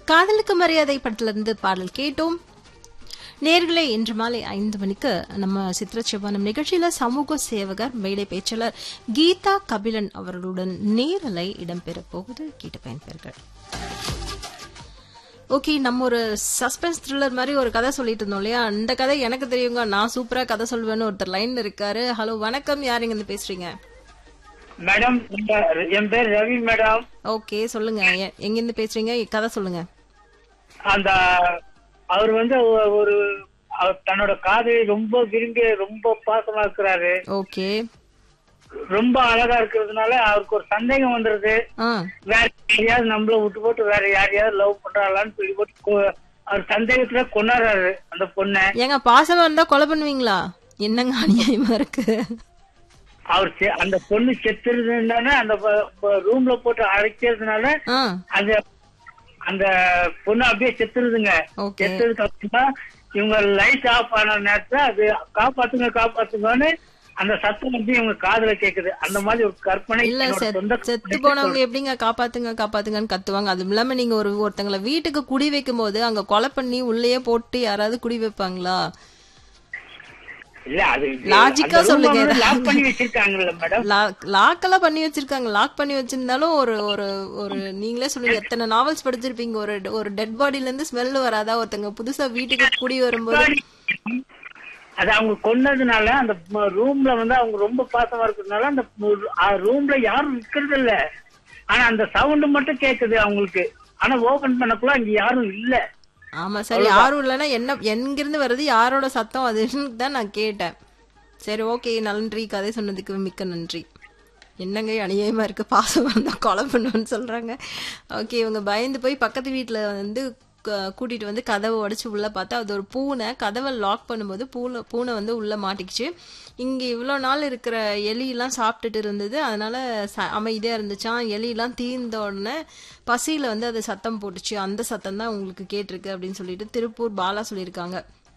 காதலுக்கு மரியாதை படத்திலிருந்து பாடல் கேட்டோம் நேர்களே இன்று மாலை ஐந்து மணிக்கு நம்ம சித்திர செவ்வானம் நிகழ்ச்சியில சமூக சேவகர் மேடை பேச்சாளர் கீதா கபிலன் அவர்களுடன் நேரலை இடம்பெறப் போகுது கேட்டு பயன்பெறுகள் ஓகே நம்ம ஒரு சஸ்பென்ஸ் த்ரில்லர் மாதிரி ஒரு கதை சொல்லிட்டு இருந்தோம் இல்லையா அந்த கதை எனக்கு தெரியுங்க நான் சூப்பரா கதை சொல்வேன்னு ஒருத்தர் லைன்ல இருக்காரு ஹலோ வணக்கம் யார் இங்க இருந்து பேசுறீங்க மேடம் இந்த என் பேர் ரவி மேடம் ஓகே சொல்லுங்க எ- எங்க இருந்து பேசுறீங்க கதை சொல்லுங்க அந்த அவர் வந்து ஒ- ஒரு அவர் தன்னோட காதலை ரொம்ப விரும்பி ரொம்ப பாசமா இருக்கிறாரு ஓகே ரொம்ப அழகா இருக்கிறதுனால அவருக்கு ஒரு சந்தேகம் வந்துருது ஆ வேற யாரையாவது நம்மள விட்டு போட்டு வேற யாரையாவது லவ் பண்றாளான்னு சொல்லி போட்டு கொ- அவர் சந்தேகத்துல கொண்டாடுறாரு அந்த பொண்ணை ஏங்க பாசமா இருந்தா கொலை பண்ணுவீங்களா என்னங்க அநியாயமா இருக்கு அவர் செ- அந்த பொண்ணு செத்துருதுன்னு அந்த ரூம்ல போட்டு அழைக்கிறதுனால ஆ அந்த அந்த பொண்ணு அப்படியே செத்துருதுங்க ஓகே செத்ததுக்கு அப்புறமா இவங்க லைட் ஆஃப் ஆன நேரத்துல அது காப்பாத்துங்க காப்பாத்துங்கன்னு அந்த சத்தம் வந்து இவங்க காதுல கேக்குது அந்த மாதிரி ஒரு கற்பனை இல்ல என்னோட செத்- சொந்த செத்து போனவங்க எப்படிங்க காப்பாத்துங்க காப்பாத்துங்கன்னு கத்துவாங்க அதுவும் இல்லாம நீங்க ஒரு ஒருத்தங்கள வீட்டுக்கு குடி வைக்கும் போது அங்க கொலை பண்ணி உள்ளேயே போட்டு யாராவது குடி வைப்பாங்களா இல்ல அது லாஜிக்கா சொல்லுங்க லாக் பண்ணி வச்சிருக்காங்கல்ல மேடம் லாக் எல்லாம் பண்ணி வச்சிருக்காங்க லாக் பண்ணி வச்சிருந்தாலும் ஒரு ஒரு ஒரு நீங்களே சொல்லுங்க எத்தனை நாவல்ஸ் படிச்சிருப்பீங்க ஒரு ஒரு டெட் பாடில இருந்து ஸ்மெல் வராதா ஒருத்தங்க புதுசா வீட்டுக்கு குடி வரும்போது அது அவங்க கொன்னதுனால அந்த ரூம்ல வந்து அவங்க ரொம்ப பாசமா இருக்கிறதுனால அந்த ரூம்ல யாரும் இருக்கிறது இல்ல ஆனா அந்த சவுண்ட் மட்டும் கேக்குது அவங்களுக்கு ஆனா ஓபன் பண்ணக்குள்ள அங்க யாரும் இல்ல ஆமா சரி யாரும் இல்லைன்னா என்ன எங்கிருந்து வருது யாரோட சத்தம் அதுன்னு தான் நான் கேட்டேன் சரி ஓகே நன்றி கதை சொன்னதுக்கு மிக்க நன்றி என்னங்க அநியாயமா இருக்கு பாசமா இருந்தா கொலை பண்ணுவேன்னு சொல்றாங்க ஓகே இவங்க பயந்து போய் பக்கத்து வீட்டுல வந்து க- கூட்டிட்டு வந்து கதவை உடைச்சு உள்ள பார்த்தா அது ஒரு பூனை கதவை லாக் பண்ணும்போது பூனை பூனை வந்து உள்ள மாட்டிக்கிச்சு இங்க இவ்வளோ நாள் இருக்கிற எலியெல்லாம் சாப்பிட்டுட்டு இருந்தது அதனால ச- அமைதியா இருந்துச்சான் எலியெல்லாம் தீர்ந்த உடனே பசியில வந்து அது சத்தம் போட்டுச்சு அந்த சத்தம் தான் உங்களுக்கு கேட்டிருக்கு அப்படின்னு சொல்லிட்டு திருப்பூர் பாலா சொல்லியிருக்காங்க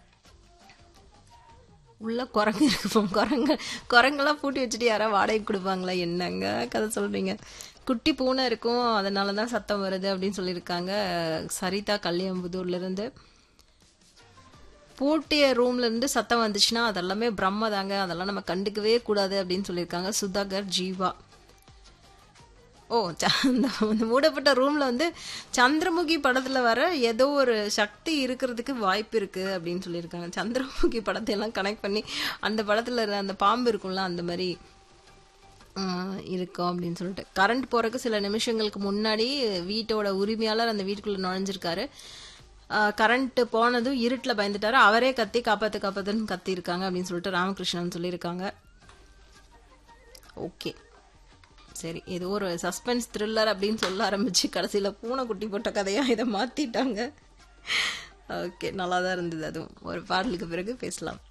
உள்ள குரங்கு இருக்கும் குரங்கு குரங்கெல்லாம் பூட்டி வச்சுட்டு யாராவது வாடகை கொடுப்பாங்களா என்னங்க கதை சொல்றீங்க குட்டி பூனை இருக்கும் அதனால தான் சத்தம் வருது அப்படின்னு சொல்லியிருக்காங்க சரிதா கல்யாம்புதூர்ல இருந்து பூட்டிய ரூம்ல இருந்து சத்தம் வந்துச்சுன்னா அதெல்லாமே பிரம்ம தாங்க அதெல்லாம் நம்ம கண்டுக்கவே கூடாது அப்படின்னு சொல்லியிருக்காங்க சுதாகர் ஜீவா ஓ ச- அந்த அந்த மூடப்பட்ட ரூம்ல வந்து சந்திரமுகி படத்துல வர ஏதோ ஒரு சக்தி இருக்கிறதுக்கு வாய்ப்பு இருக்கு அப்படின்னு சொல்லியிருக்காங்க சந்திரமுகி படத்தை எல்லாம் கனெக்ட் பண்ணி அந்த படத்துல இருந்த அந்த பாம்பு இருக்கும்ல அந்த மாதிரி ஆஹ், இருக்கும் அப்படின்னு சொல்லிட்டு கரண்ட் போறதுக்கு சில நிமிஷங்களுக்கு முன்னாடி வீட்டோட உரிமையாளர் அந்த வீட்டுக்குள்ள நுழைஞ்சிருக்காரு கரண்ட் போனதும் இருட்டில் பயந்துட்டாரு அவரே கத்தி காப்பாத்து காப்பாத்துன்னு கத்தி இருக்காங்க அப்படின்னு சொல்லிட்டு ராமகிருஷ்ணன் சொல்லியிருக்காங்க ஓகே சரி ஏதோ ஒரு சஸ்பென்ஸ் த்ரில்லர் அப்படின்னு சொல்ல ஆரம்பிச்சு கடைசியில பூனை குட்டி போட்ட கதையா இதை மாத்திட்டாங்க ஓகே நல்லா தான் இருந்தது அதுவும் ஒரு பாடலுக்கு பிறகு பேசலாம்